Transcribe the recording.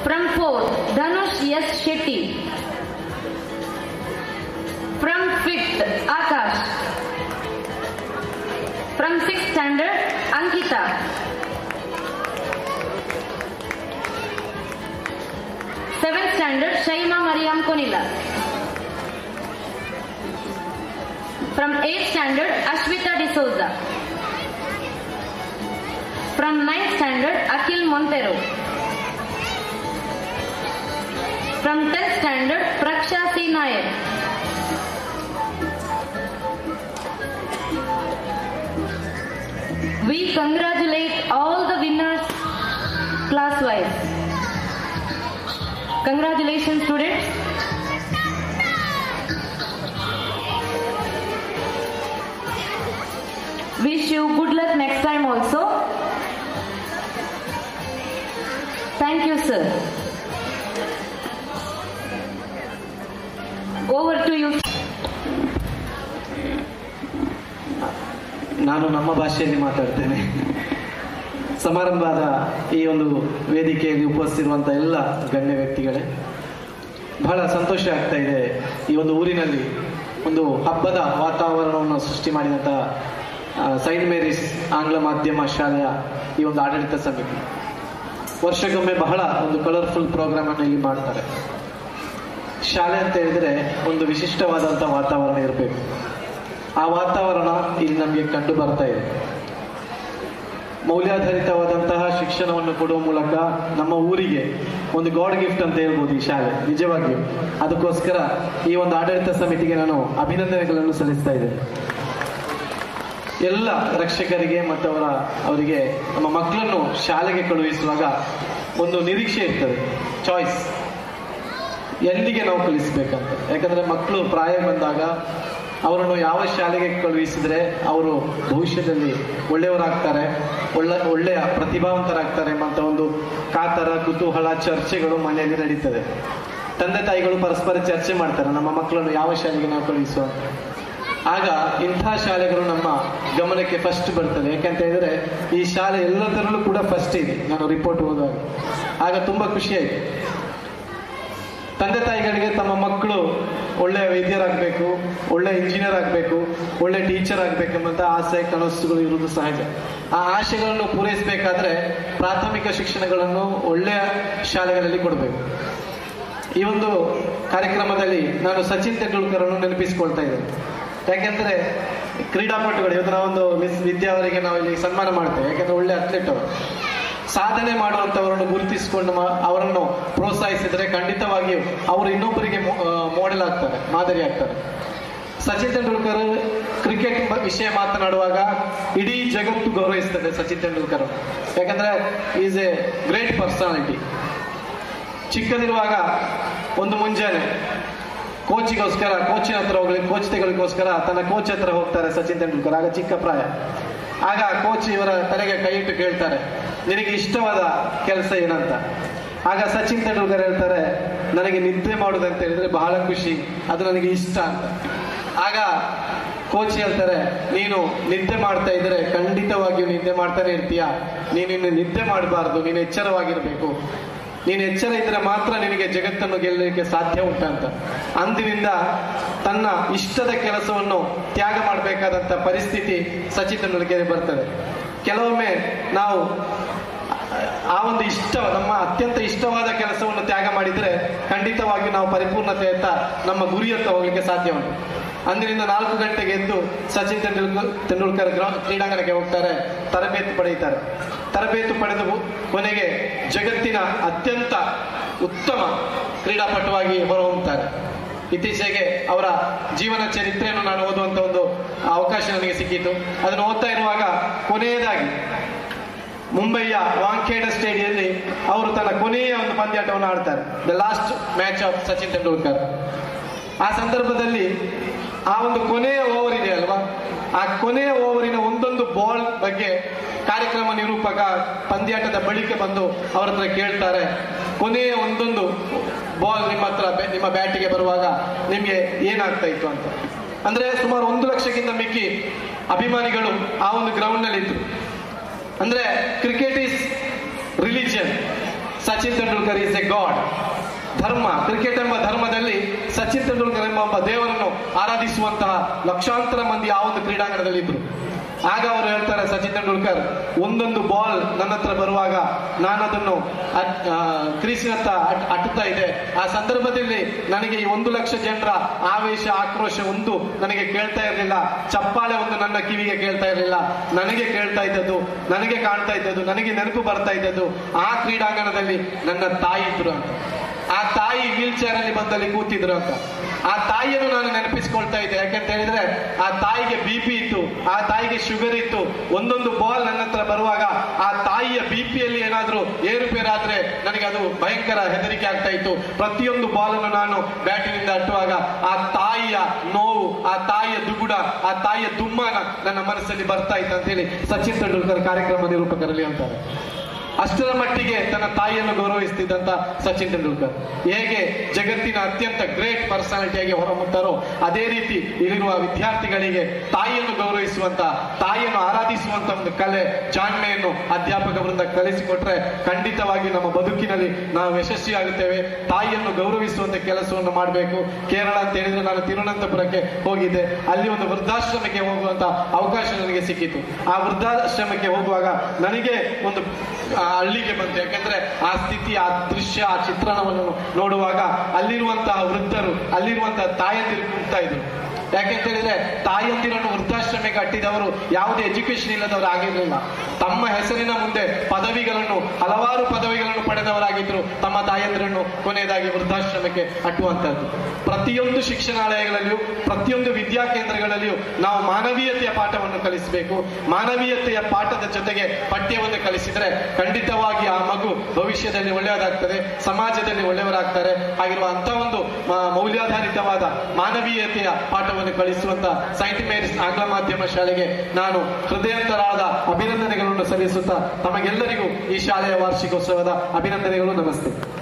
From 4th, Dhanush S. Shetty. From 5th, Akash. From 6th standard, Ankita. Seventh standard, Shaima Mariam Konila. From 8th standard, Ashwita D'Souza. From 9th standard, Akil Montero. From 10th standard, Praksha C. Nayak. We congratulate all the winners class-wise. Congratulations students. Wish you good luck next time also. Thank you sir. Over to you. ನಾನು ನಮ್ಮ ಭಾಷೆಯಲ್ಲಿ ಮಾತಾಡ್ತೇನೆ ಸಮಾರಂಭದ ಈ ಒಂದು ವೇದಿಕೆಯಲ್ಲಿ ಉಪಸ್ಥಿರುವಂಥ ಎಲ್ಲ ಗಣ್ಯ ವ್ಯಕ್ತಿಗಳೇ ಬಹಳ ಸಂತೋಷ ಆಗ್ತಾ ಇದೆ ಈ ಒಂದು ಊರಿನಲ್ಲಿ ಒಂದು ಹಬ್ಬದ ವಾತಾವರಣವನ್ನು ಸೃಷ್ಟಿ ಮಾಡಿದಂಥ ಆ, ಸೈಂಟ್ ಮೇರಿಸ್ ಆಂಗ್ಲ ಮಾಧ್ಯಮ ಶಾಲೆಯ ಈ ಒಂದು ಆಡಳಿತ ಸಮಿತಿ ವರ್ಷಕ್ಕೊಮ್ಮೆ ಬಹಳ ಒಂದು ಕಲರ್ಫುಲ್ ಪ್ರೋಗ್ರಾಮ್ ಅನ್ನು ಇಲ್ಲಿ ಮಾಡ್ತಾರೆ ಶಾಲೆ ಅಂತ ಹೇಳಿದ್ರೆ ಒಂದು ವಿಶಿಷ್ಟವಾದಂಥ ವಾತಾವರಣ ಇರಬೇಕು ಆ ವಾತಾವರಣ ಇಲ್ಲಿ ನಮಗೆ ಕಂಡು ಬರ್ತಾ ಇದೆ ಮೌಲ್ಯಾಧಾರಿತವಾದಂತಹ ಶಿಕ್ಷಣವನ್ನು ಕೊಡುವ ಮೂಲಕ ನಮ್ಮ ಊರಿಗೆ ಒಂದು ಗಾಡ್ ಗಿಫ್ಟ್ ಅಂತ ಹೇಳ್ಬೋದು ಈ ಶಾಲೆ ನಿಜವಾಗಿಯೂ ಅದಕ್ಕೋಸ್ಕರ ಈ ಒಂದು ಆಡಳಿತ ಸಮಿತಿಗೆ ನಾನು ಅಭಿನಂದನೆಗಳನ್ನು ಸಲ್ಲಿಸ್ತಾ ಇದ್ದೇನೆ ಎಲ್ಲ ರಕ್ಷಕರಿಗೆ ಮತ್ತು ಅವರ ಅವರಿಗೆ ನಮ್ಮ ಮಕ್ಕಳನ್ನು ಶಾಲೆಗೆ ಕಳುಹಿಸುವಾಗ ಒಂದು ನಿರೀಕ್ಷೆ ಇರ್ತದೆ ಚಾಯ್ಸ್ ಎಲ್ಲಿಗೆ ನಾವು ಕಲಿಸ್ಬೇಕಂತ ಯಾಕಂದ್ರೆ ಮಕ್ಕಳು ಪ್ರಾಯ ಬಂದಾಗ ಅವರನ್ನು ಯಾವ ಶಾಲೆಗೆ ಕಳುಹಿಸಿದ್ರೆ ಅವರು ಭವಿಷ್ಯದಲ್ಲಿ ಒಳ್ಳೆಯವರಾಗ್ತಾರೆ ಒಳ್ಳೆ ಒಳ್ಳೆಯ ಪ್ರತಿಭಾವಂತರಾಗ್ತಾರೆ ಎಂಬಂತ ಒಂದು ಕಾತರ ಕುತೂಹಲ ಚರ್ಚೆಗಳು ಮನೆಯಲ್ಲಿ ನಡೀತದೆ ತಂದೆ ತಾಯಿಗಳು ಪರಸ್ಪರ ಚರ್ಚೆ ಮಾಡ್ತಾರೆ ನಮ್ಮ ಮಕ್ಕಳನ್ನು ಯಾವ ಶಾಲೆಗೆ ನಾವು ಕಳುಹಿಸುವ ಅಂತ. ಆಗ ಇಂಥ ಶಾಲೆಗಳು ನಮ್ಮ ಗಮನಕ್ಕೆ ಫಸ್ಟ್ ಬರ್ತದೆ ಯಾಕಂತ ಹೇಳಿದ್ರೆ ಈ ಶಾಲೆ ಎಲ್ಲದರಲ್ಲೂ ಕೂಡ ಫಸ್ಟ್ ಇದೆ ನಾನು ರಿಪೋರ್ಟ್ ಓದುವಾಗ ಆಗ ತುಂಬಾ ಖುಷಿ ಆಯ್ತು ತಂದೆ ತಾಯಿಗಳಿಗೆ ತಮ್ಮ ಮಕ್ಕಳು ಒಳ್ಳೆಯ ವೈದ್ಯರಾಗಬೇಕು ಒಳ್ಳೆ ಇಂಜಿನಿಯರ್ ಆಗಬೇಕು ಒಳ್ಳೆ ಟೀಚರ್ ಆಗಬೇಕೆಂಬಂತ ಆಸೆ ಕನಸುಗಳು ಇರುವುದು ಸಹಜ ಆ ಆಶೆಗಳನ್ನು ಪೂರೈಸಬೇಕಾದ್ರೆ ಪ್ರಾಥಮಿಕ ಶಿಕ್ಷಣಗಳನ್ನು ಒಳ್ಳೆಯ ಶಾಲೆಗಳಲ್ಲಿ ಕೊಡಬೇಕು ಈ ಒಂದು ಕಾರ್ಯಕ್ರಮದಲ್ಲಿ ನಾನು ಸಚಿನ್ ತೆಂಡೂಲ್ಕರ್ ಅನ್ನು ನೆನಪಿಸಿಕೊಳ್ತಾ ಇದ್ದೇನೆ ಯಾಕೆಂದ್ರೆ ಕ್ರೀಡಾಪಟುಗಳು ಇವತ್ತು ನಾವೊಂದು ಮಿಸ್ ವಿದ್ಯಾ ಅವರಿಗೆ ನಾವು ಇಲ್ಲಿ ಸನ್ಮಾನ ಮಾಡ್ತೇವೆ ಯಾಕೆಂದ್ರೆ ಒಳ್ಳೆ ಅಥ್ಲೆಟ್ ಅವರು ಸಾಧನೆ ಮಾಡುವಂತವರನ್ನು ಗುರುತಿಸಿಕೊಂಡು ಮಾ- ಅವರನ್ನು ಪ್ರೋತ್ಸಾಹಿಸಿದ್ರೆ ಖಂಡಿತವಾಗಿಯೂ ಅವರು ಇನ್ನೊಬ್ಬರಿಗೆ ಮಾಡೆಲ್ ಆಗ್ತಾರೆ ಮಾದರಿ ಆಗ್ತಾರೆ ಸಚಿನ್ ತೆಂಡೂಲ್ಕರ್ ಕ್ರಿಕೆಟ್ ಬ- ವಿಷಯ ಮಾತನಾಡುವಾಗ ಇಡೀ ಜಗತ್ತು ಗೌರವಿಸ್ತದೆ ಸಚಿನ್ ತೆಂಡೂಲ್ಕರ್ ಅವ್ರು. ಯಾಕಂದ್ರೆ ಈಸ್ ಎ ಗ್ರೇಟ್ ಪರ್ಸನಾಲಿಟಿ ಚಿಕ್ಕದಿರುವಾಗ ಒಂದು ಮುಂಜಾನೆ ಕೋಚಿಗೋಸ್ಕರ ಕೋಚಿನ ಹತ್ರ ಹೋಗ್ಲಿಕ್ಕೆ ಕೋಚ್ ತೆಗೊಳ್ಳಿಗೋಸ್ಕರ ತನ್ನ ಕೋಚ್ ಹತ್ರ ಹೋಗ್ತಾರೆ ಸಚಿನ್ ತೆಂಡೂಲ್ಕರ್ ಆಗ ಚಿಕ್ಕ ಪ್ರಾಯ ಆಗ ಕೋಚ್ ಇವರ ತಲೆಗೆ ಕೈ ಇಟ್ಟು ಕೇಳ್ತಾರೆ ನಿನಗೆ ಇಷ್ಟವಾದ ಕೆಲಸ ಏನಂತ ಆಗ ಸಚಿನ್ ತೆಂಡೂಲ್ಕರ್ ಹೇಳ್ತಾರೆ ನನಗೆ ನಿದ್ರೆ ಮಾಡುದಂತ ಹೇಳಿದ್ರೆ ಬಹಳ ಖುಷಿ ಅದು ನನಗೆ ಇಷ್ಟ ಅಂತ ಆಗ ಕೋಚ್ ಹೇಳ್ತಾರೆ ನೀನು ನಿದ್ದೆ ಮಾಡ್ತಾ ಇದ್ರೆ ಖಂಡಿತವಾಗಿಯೂ ನಿದ್ದೆ ಮಾಡ್ತಾನೆ ಇರ್ತೀಯ ನೀನು ಇನ್ನು ನಿದ್ದೆ ಮಾಡಬಾರ್ದು ನೀನು ಎಚ್ಚರವಾಗಿರ್ಬೇಕು ನೀನು ಎಚ್ಚರ ಇದ್ರೆ ಮಾತ್ರ ನಿನಗೆ ಜಗತ್ತನ್ನು ಗೆಲ್ಲಲಿಕ್ಕೆ ಸಾಧ್ಯ ಉಂಟಂತ ಅಂದಿನಿಂದ ತನ್ನ ಇಷ್ಟದ ಕೆಲಸವನ್ನು ತ್ಯಾಗ ಮಾಡಬೇಕಾದಂತ ಪರಿಸ್ಥಿತಿ ಸಚಿನ್ ತೆಂಡೂಲ್ಕರ್ ಬರ್ತದೆ ಕೆಲವೊಮ್ಮೆ ನಾವು ಆ ಒಂದು ಇಷ್ಟ ನಮ್ಮ ಅತ್ಯಂತ ಇಷ್ಟವಾದ ಕೆಲಸವನ್ನು ತ್ಯಾಗ ಮಾಡಿದ್ರೆ ಖಂಡಿತವಾಗಿಯೂ ನಾವು ಪರಿಪೂರ್ಣತೆಯತ್ತ ನಮ್ಮ ಗುರಿಯತ್ತ ಹೋಗ್ಲಿಕ್ಕೆ ಸಾಧ್ಯ ಉಂಟು ಅಂದಿನಿಂದ ನಾಲ್ಕು ಗಂಟೆಗೆ ಎದ್ದು ಸಚಿನ್ ತೆಂಡೂಲ್ಕರ್ ತೆಂಡೂಲ್ಕರ್ ಗ್ರೌ ಕ್ರೀಡಾಂಗಣಕ್ಕೆ ಹೋಗ್ತಾರೆ ತರಬೇತಿ ಪಡೆಯುತ್ತಾರೆ ತರಬೇತಿ ಪಡೆದು ಕೊನೆಗೆ ಜಗತ್ತಿನ ಅತ್ಯಂತ ಉತ್ತಮ ಕ್ರೀಡಾಪಟುವಾಗಿ ಹೊರಹೊಮ್ಮುತ್ತಾರೆ ಇತ್ತೀಚೆಗೆ ಅವರ ಜೀವನ ಚರಿತ್ರೆಯನ್ನು ನಾನು ಓದುವಂತ ಒಂದು ಅವಕಾಶ ನನಗೆ ಸಿಕ್ಕಿತು ಅದನ್ನು ಓದ್ತಾ ಇರುವಾಗ ಕೊನೆಯದಾಗಿ ಮುಂಬೈಯ ವಾಂಖೇಡ ಸ್ಟೇಡಿಯಲ್ಲಿ ಅವರು ತನ್ನ ಕೊನೆಯ ಒಂದು ಪಂದ್ಯಾಟವನ್ನು ಆಡ್ತಾರೆ the last match of Sachin Tendulkar ಆ ಸಂದರ್ಭದಲ್ಲಿ ಆ ಒಂದು ಕೊನೆಯ ಓವರ್ ಇದೆ ಅಲ್ವಾ ಆ ಕೊನೆಯ ಓವರಿನ ಒಂದೊಂದು ಬಾಲ್ ಬಗ್ಗೆ ಕಾರ್ಯಕ್ರಮ ನಿರೂಪಕ ಪಂದ್ಯಾಟದ ಬಳಿಕ ಬಂದು ಅವರ ಹತ್ರ ಕೇಳ್ತಾರೆ ಕೊನೆಯ ಒಂದೊಂದು ಬಾಲ್ ನಿಮ್ಮ ಹತ್ರ ಬೆ- ನಿಮ್ಮ ಬ್ಯಾಟಿಗೆ ಬರುವಾಗ ನಿಮ್ಗೆ ಏನಾಗ್ತಾ ಇತ್ತು ಅಂತ ಅಂದ್ರೆ ಸುಮಾರು ಒಂದು ಲಕ್ಷಕ್ಕಿಂತ ಮಿಕ್ಕಿ ಅಭಿಮಾನಿಗಳು ಆ ಒಂದು ಗ್ರೌಂಡ್ ನಲ್ಲಿ ಇದ್ರು ಅಂದ್ರೆ cricket is religion Sachin Tendulkar is a god ಧರ್ಮ ಕ್ರಿಕೆಟ್ ಎಂಬ ಧರ್ಮದಲ್ಲಿ ಸಚಿನ್ ತೆಂಡೂಲ್ಕರ್ ಎಂಬ ಒಬ್ಬ ದೇವರನ್ನು ಆರಾಧಿಸುವಂತಹ ಲಕ್ಷಾಂತರ ಮಂದಿ ಆ ಒಂದು ಕ್ರೀಡಾಂಗಣದಲ್ಲಿ ಇದ್ರು ಆಗ ಅವರು ಹೇಳ್ತಾರೆ ಸಚಿನ್ ತೆಂಡೂಲ್ಕರ್ ಒಂದೊಂದು ಬಾಲ್ ನನ್ನ ಹತ್ರ ಬರುವಾಗ ನಾನು ಅದನ್ನು ಅಟ್- ಆ, ಕ್ರೀಸಿನತ್ತ ಅಟ್- ಅಟ್ಟುತ್ತಾ ಇದೆ ಆ ಸಂದರ್ಭದಲ್ಲಿ ನನಗೆ ಈ ಒಂದು ಲಕ್ಷ ಜನರ ಆವೇಶ ಆಕ್ರೋಶ ಒಂದು ನನಗೆ ಕೇಳ್ತಾ ಇರಲಿಲ್ಲ ಚಪ್ಪಾಳೆ ಒಂದು ನನ್ನ ಕಿವಿಗೆ ಕೇಳ್ತಾ ಇರಲಿಲ್ಲ ನನಗೆ ಕೇಳ್ತಾ ಇದ್ದದ್ದು ನನಗೆ ಕಾಣ್ತಾ ಇದ್ದದ್ದು ನನಗೆ ನೆನಪು ಬರ್ತಾ ಇದ್ದದ್ದು ಆ ಕ್ರೀಡಾಂಗಣದಲ್ಲಿ ನನ್ನ ತಾಯಿ ಇದ್ರು ಅಂತ ಆ ತಾಯಿ ವೀಲ್ ಚೇರ್ ಅಲ್ಲಿ ಬಂದಲ್ಲಿ ಕೂತಿದ್ರು ಅಂತ ಆ ತಾಯಿಯನ್ನು ನಾನು ನೆನಪಿಸ್ಕೊಳ್ತಾ ಇದ್ದೆ ಯಾಕಂತ ಹೇಳಿದ್ರೆ ಆ ತಾಯಿಗೆ ಬಿ ಪಿ ಇತ್ತು ಆ ತಾಯಿಗೆ ಶುಗರ್ ಇತ್ತು ಒಂದೊಂದು ಬಾಲ್ ನನ್ನ ಹತ್ರ ಬರುವಾಗ ಆ ತಾಯಿಯ ಬಿ ಪಿಯಲ್ಲಿ ಏನಾದ್ರೂ ಏರುಪೇರಾದ್ರೆ ನನಗೆ ಅದು ಭಯಂಕರ ಹೆದರಿಕೆ ಆಗ್ತಾ ಇತ್ತು ಪ್ರತಿಯೊಂದು ಬಾಲ್ ಅನ್ನು ನಾನು ಬ್ಯಾಟಿನಿಂದ ಅಟ್ಟುವಾಗ ಆ ತಾಯಿಯ ನೋವು ಆ ತಾಯಿಯ ದುಗುಡ ಆ ತಾಯಿಯ ದುಮ್ಮಾನ ನನ್ನ ಮನಸ್ಸಲ್ಲಿ ಬರ್ತಾ ಇತ್ತು ಅಂತ ಹೇಳಿ ಸಚಿನ್ ತೆಂಡೂಲ್ಕರ್ ಕಾರ್ಯಕ್ರಮ ನಿರೂಪಕರಲ್ಲಿ ಅಂತಾರೆ ಅಷ್ಟರ ಮಟ್ಟಿಗೆ ತನ್ನ ತಾಯಿಯನ್ನು ಗೌರವಿಸ್ತಿದ್ದಂತ ಸಚಿನ್ ತೆಂಡೂಲ್ಕರ್ ಹೇಗೆ ಜಗತ್ತಿನ ಅತ್ಯಂತ ಗ್ರೇಟ್ ಪರ್ಸನಾಲಿಟಿಯಾಗಿ ಹೊರಹೊಮ್ಮುತ್ತಾರೋ ಅದೇ ರೀತಿ ಇಲ್ಲಿರುವ ವಿದ್ಯಾರ್ಥಿಗಳಿಗೆ ತಾಯಿಯನ್ನು ಗೌರವಿಸುವಂತ ತಾಯಿಯನ್ನು ಆರಾಧಿಸುವಂತ ಒಂದು ಕಲೆ ಜಾಣ್ಮೆಯನ್ನು ಅಧ್ಯಾಪಕ ವೃಂದ ಕಲಿಸಿಕೊಟ್ರೆ ಖಂಡಿತವಾಗಿ ನಮ್ಮ ಬದುಕಿನಲ್ಲಿ ನಾವು ಯಶಸ್ವಿಯಾಗುತ್ತೇವೆ ತಾಯಿಯನ್ನು ಗೌರವಿಸುವಂತ ಕೆಲಸವನ್ನು ಮಾಡಬೇಕು ಕೇರಳ ಅಂತ ಹೇಳಿದ್ರೆ ನಾನು ತಿರುವನಂತಪುರಕ್ಕೆ ಹೋಗಿದ್ದೆ ಅಲ್ಲಿ ಒಂದು ವೃದ್ಧಾಶ್ರಮಕ್ಕೆ ಹೋಗುವಂತ ಅವಕಾಶ ನನಗೆ ಸಿಕ್ಕಿತು ಆ ವೃದ್ಧಾಶ್ರಮಕ್ಕೆ ಹೋಗುವಾಗ ನನಗೆ ಒಂದು ಆ ಹಳ್ಳಿಗೆ ಬಂತು ಯಾಕಂದ್ರೆ ಆ ಸ್ಥಿತಿ ಆ ದೃಶ್ಯ ಆ ಚಿತ್ರಣವನ್ನು ನೋಡುವಾಗ ಅಲ್ಲಿರುವಂತಹ ವೃದ್ಧರು ಅಲ್ಲಿರುವಂತಹ ತಾಯಂದಿರು ಕೂಗ್ತಾ ಇದ್ರು ಯಾಕೆಂತ ಹೇಳಿದ್ರೆ ತಾಯಂದಿರನ್ನು ವೃದ್ಧಾಶ್ರಮಕ್ಕೆ ಕಟ್ಟಿದವರು ಯಾವುದೇ ಎಜುಕೇಶನ್ ಇಲ್ಲದವರು ಆಗಿರಲಿಲ್ಲ ತಮ್ಮ ಹೆಸರಿನ ಮುಂದೆ ಪದವಿಗಳನ್ನು ಹಲವಾರು ಪದವಿಗಳನ್ನು ಪಡೆದವರಾಗಿದ್ರು ತಮ್ಮ ತಾಯಂದಿರನ್ನು ಕೊನೆಯದಾಗಿ ವೃದ್ಧಾಶ್ರಮಕ್ಕೆ ಅಟ್ಟುವಂತದ್ದು ಪ್ರತಿಯೊಂದು ಶಿಕ್ಷಣಾಲಯಗಳಲ್ಲಿಯೂ ಪ್ರತಿಯೊಂದು ವಿದ್ಯಾಕೇಂದ್ರಗಳಲ್ಲಿಯೂ ನಾವು ಮಾನವೀಯತೆಯ ಪಾಠವನ್ನು ಕಲಿಸಬೇಕು ಮಾನವೀಯತೆಯ ಪಾಠದ ಜೊತೆಗೆ ಪಠ್ಯವನ್ನು ಕಲಿಸಿದ್ರೆ ಖಂಡಿತವಾಗಿ ಆ ಮಗು ಭವಿಷ್ಯದಲ್ಲಿ ಒಳ್ಳೆಯದಾಗ್ತದೆ ಸಮಾಜದಲ್ಲಿ ಒಳ್ಳೆಯವರಾಗ್ತಾರೆ ಆಗಿರುವ ಅಂತ ಒಂದು ಮ- ಮೌಲ್ಯಾಧಾರಿತವಾದ ಮಾನವೀಯತೆಯ ಪಾಠವನ್ನು ಕಲಿಸುವಂತ ಸೈಂಟ್ ಮೇರಿಸ್ ಆಂಗ್ಲ ಮಾಧ್ಯಮ ಶಾಲೆಗೆ ನಾನು ಹೃದಯಂತರಾದ ಅಭಿನಂದನೆಗಳನ್ನು ಸಲ್ಲಿಸುತ್ತಾ ತಮಗೆಲ್ಲರಿಗೂ ಈ ಶಾಲೆಯ ವಾರ್ಷಿಕೋತ್ಸವದ ಅಭಿನಂದನೆಗಳು ನಮಸ್ತೆ